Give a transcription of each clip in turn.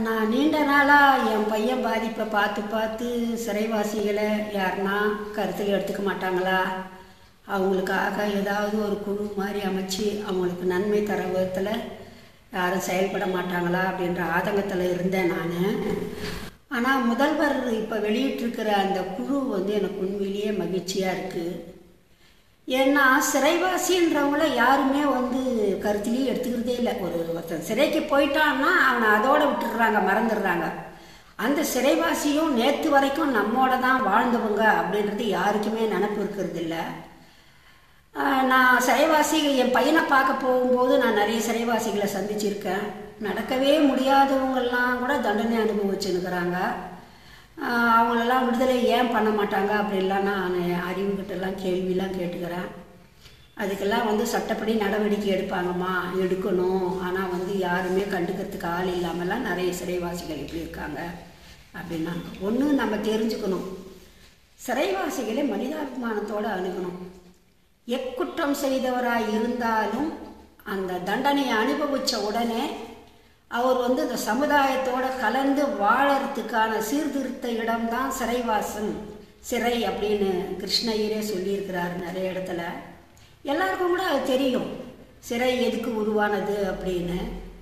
நான் நீண்ட நாளாக என் பையன் பாதிப்பை பார்த்து பார்த்து சிறைவாசிகளை யாருன்னா கருத்தில் எடுத்துக்க மாட்டாங்களா அவங்களுக்காக ஏதாவது ஒரு குழு மாதிரி அமைச்சு அவங்களுக்கு நன்மை தர விதத்தில் யாரும் செயல்பட மாட்டாங்களா அப்படின்ற ஆதங்கத்தில் இருந்தேன் நான் ஆனால் முதல்வர் இப்போ வெளியிட்டிருக்கிற அந்த குழு வந்து எனக்கு உண்மையிலேயே மகிழ்ச்சியாக இருக்குது ஏன்னா சிறைவாசின்றவங்கள யாருமே வந்து கருத்திலேயே எடுத்துக்கிறதே இல்லை ஒரு ஒருத்தன் சிறைக்கு போயிட்டான்னா அவனை அதோட விட்டுடுறாங்க மறந்துடுறாங்க அந்த சிறைவாசியும் நேற்று வரைக்கும் நம்மோட தான் வாழ்ந்தவங்க அப்படின்றது யாருக்குமே நினப்பு இருக்கிறது இல்லை ஆஹ் நான் சிறைவாசி என் பையனை பார்க்க போகும்போது நான் நிறைய சிறைவாசிகளை சந்திச்சிருக்கேன் நடக்கவே முடியாதவங்கெல்லாம் கூட தண்டனை அனுபவிச்சுன்னுக்குறாங்க ஆஹ் அவங்களெல்லாம் விடுதலை ஏன் பண்ண மாட்டாங்க அப்படின்லாம் நான் அறிவுகிட்டலாம் கேள்விலாம் கேட்டுக்கிறேன் அதுக்கெல்லாம் வந்து சட்டப்படி நடவடிக்கை எடுப்பாங்கம்மா எடுக்கணும் ஆனால் வந்து யாருமே கண்டுக்கிறதுக்கு ஆள் இல்லாமலாம் நிறைய சிறைவாசிகள் இப்படி இருக்காங்க அப்படின்னாங்க ஒன்று நம்ம தெரிஞ்சுக்கணும் சிறைவாசிகளை மனிதாபிமானத்தோடு அணுகணும் எக்குற்றம் செய்தவராய் இருந்தாலும் அந்த தண்டனையை அனுபவித்த உடனே அவர் வந்து இந்த சமுதாயத்தோட கலந்து வாழறதுக்கான சீர்திருத்த இடம்தான் சிறைவாசம் சிறை அப்படின்னு கிருஷ்ணய்யரே சொல்லியிருக்கிறார் நிறைய இடத்துல எல்லாருக்கும் கூட அது தெரியும் சிறை எதுக்கு உருவானது அப்படின்னு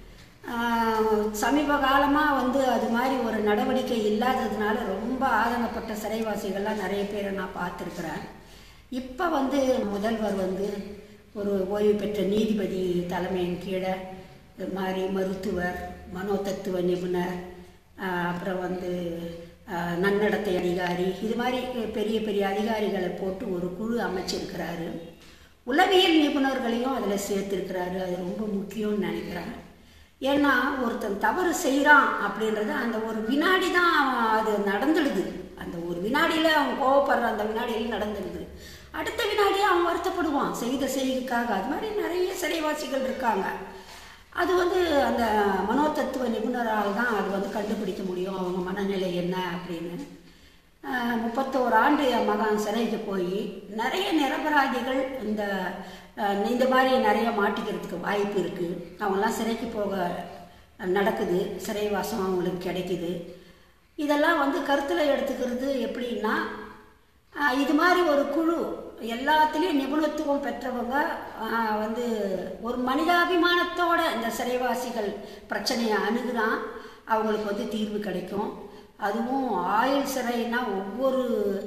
ஆஹ் சமீப காலமாக வந்து அது மாதிரி ஒரு நடவடிக்கை இல்லாததுனால ரொம்ப ஆதங்கப்பட்ட சிறைவாசிகள்லாம் நிறைய பேரை நான் பார்த்துருக்குறேன் இப்போ வந்து முதல்வர் வந்து ஒரு ஓய்வு பெற்ற நீதிபதி தலைமையின் கீழே இது மாதிரி மருத்துவர் மனோதத்துவ நிபுணர் ஆஹ் அப்புறம் வந்து ஆஹ் நன்னடத்தை அதிகாரி இது மாதிரி பெரிய பெரிய அதிகாரிகளை போட்டு ஒரு குழு அமைச்சிருக்கிறாரு உளவியல் நிபுணர்களையும் அதில் சேர்த்துருக்கிறாரு அது ரொம்ப முக்கியம்னு நினைக்கிறேன் ஏன்னா ஒருத்தன் தவறு செய்கிறான் அப்படின்றது அந்த ஒரு வினாடி தான் அவன் அது நடந்துடுது அந்த ஒரு வினாடியில் அவன் கோவப்படுற அந்த வினாடியில் நடந்துடுது அடுத்த வினாடியே அவன் வருத்தப்படுவான் செய்த செய்திக்காக அது மாதிரி நிறைய சிறைவாசிகள் இருக்காங்க அது வந்து அந்த மனோதத்துவ நிபுணரால் தான் அது வந்து கண்டுபிடிக்க முடியும் அவங்க மனநிலை என்ன அப்படின்னு ஆஹ் முப்பத்தோரு ஆண்டு என் மகன் சிறைக்கு போய் நிறைய நிரபராதிகள் இந்த ஆஹ் இந்த மாதிரி நிறைய மாட்டிக்கிறதுக்கு வாய்ப்பு இருக்குது அவங்கெல்லாம் சிறைக்கு போக நடக்குது சிறைவாசம் அவங்களுக்கு கிடைக்குது இதெல்லாம் வந்து கருத்தில் எடுத்துக்கிறது எப்படின்னா ஆஹ் இது மாதிரி ஒரு குழு எல்லாத்துலேயும் நிபுணத்துவம் பெற்றவங்க ஆஹ் வந்து ஒரு மனிதாபிமானத்தோட இந்த சிறைவாசிகள் பிரச்சனையை அணுகுனா அவங்களுக்கு வந்து தீர்வு கிடைக்கும் அதுவும் ஆயுள் சிறைனா ஒவ்வொரு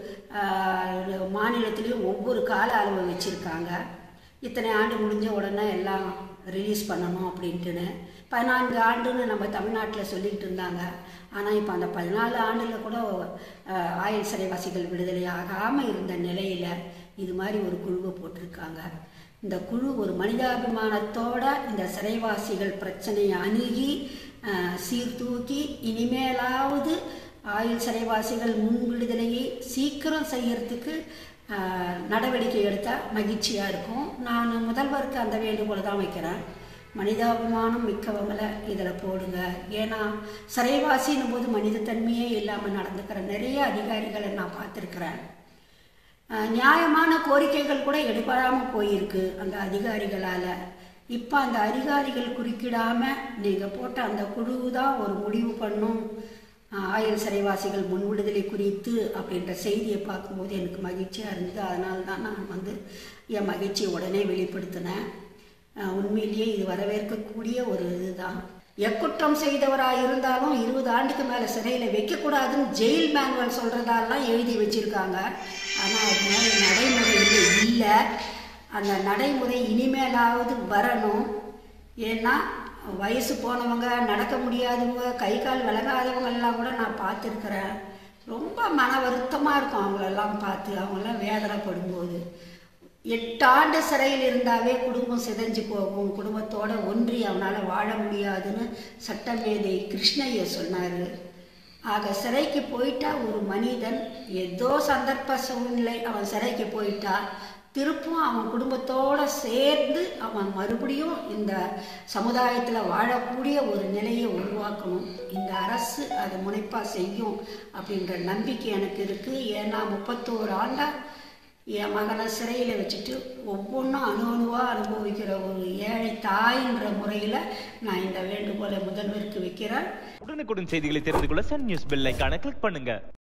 ஆஹ், மாநிலத்திலையும் ஒவ்வொரு கால அளவு வச்சுருக்காங்க இத்தனை ஆண்டு முடிஞ்ச உடனே எல்லாம் ரிலீஸ் பண்ணணும் அப்படின்ட்டுன்னு பதினான்கு ஆண்டுன்னு நம்ம தமிழ்நாட்டில் சொல்லிக்கிட்டு இருந்தாங்க ஆனால் இப்போ அந்த பதினாலு ஆண்டில் கூட ஆஹ், ஆயுள் சிறைவாசிகள் விடுதலை ஆகாமல் இருந்த நிலையில் இது மாதிரி ஒரு குழுவை போட்டிருக்காங்க இந்த குழு ஒரு மனிதாபிமானத்தோட இந்த சிறைவாசிகள் பிரச்சனையை அணுகி ஆஹ், சீர்தூக்கி இனிமேலாவது ஆயுள் சிறைவாசிகள் முன் விடுதலையை சீக்கிரம் செய்யறதுக்கு ஆஹ், நடவடிக்கை எடுத்தால் மகிழ்ச்சியாக இருக்கும் நான் முதல்வருக்கு அந்த வேண்டுகோளை தான் வைக்கிறேன் மனிதாபிமானம் மிக்கவங்களை இதில் போடுங்க ஏன்னா சிறைவாசின்னும் போது மனிதத்தன்மையே இல்லாமல் நடந்துக்கிற நிறைய அதிகாரிகளை நான் பார்த்துருக்குறேன் அஹ் நியாயமான கோரிக்கைகள் கூட எடுபடாமல் போயிருக்கு அந்த அதிகாரிகளால் இப்போ அந்த அதிகாரிகள் குறுக்கிடாம நீங்கள் போட்ட அந்த குழு தான் ஒரு முடிவு பண்ணும் அஹ் ஆயுள் சிறைவாசிகள் முன் விடுதலை குறித்து அப்படின்ற செய்தியை பார்க்கும்போது எனக்கு மகிழ்ச்சியாக இருந்தது அதனால தான் நான் வந்து என் மகிழ்ச்சியை உடனே வெளிப்படுத்தினேன் அஹ் உண்மையிலேயே இது வரவேற்கக்கூடிய ஒரு இதுதான் எக்குற்றம் செய்தவராக இருந்தாலும் இருபது ஆண்டுக்கு மேலே சிறையில் வைக்கக்கூடாதுன்னு ஜெயில் மேனுவல் சொல்கிறதாலாம் எழுதி வச்சுருக்காங்க ஆனால் அது மாதிரி நடைமுறையில் இல்லை அந்த நடைமுறை இனிமேலாவது வரணும் ஏன்னா வயசு போனவங்க நடக்க முடியாதவங்க கை கால் விலகாதவங்க எல்லாம் கூட நான் பார்த்துருக்குறேன் ரொம்ப மன வருத்தமாக இருக்கும் அவங்களெல்லாம் பார்த்து அவங்கெல்லாம் வேதனைப்படும்போது எட்டு ஆண்டு சிறையில் இருந்தாவே குடும்பம் சிதைஞ்சு போகும் குடும்பத்தோட ஒன்றி அவனால் வாழ முடியாதுன்னு சட்டமேதை கிருஷ்ணய்யர் சொன்னார் ஆக சிறைக்கு போயிட்டா ஒரு மனிதன் ஏதோ சந்தர்ப்ப சூழ்நிலை அவன் சிறைக்கு போயிட்டா திருப்பும் அவன் குடும்பத்தோட சேர்ந்து அவன் மறுபடியும் இந்த சமுதாயத்தில் வாழக்கூடிய ஒரு நிலையை உருவாக்கணும் இந்த அரசு அதை முனைப்பாக செய்யும் அப்படின்ற நம்பிக்கை எனக்கு இருக்குது ஏன்னா முப்பத்தோரு ஆண்டா என் மகனை சிறையில் வச்சுட்டு ஒவ்வொன்றும் அணு அணுவாக அனுபவிக்கிற ஒரு ஏழை தாயின்ற முறையில் நான் இந்த வேண்டுகோளை முதல்வருக்கு வைக்கிறேன் உடனுக்குடன் செய்திகளை தெரிந்து கொள்ள சன் நியூஸ் பெல் ஐகானை கிளிக் பண்ணுங்க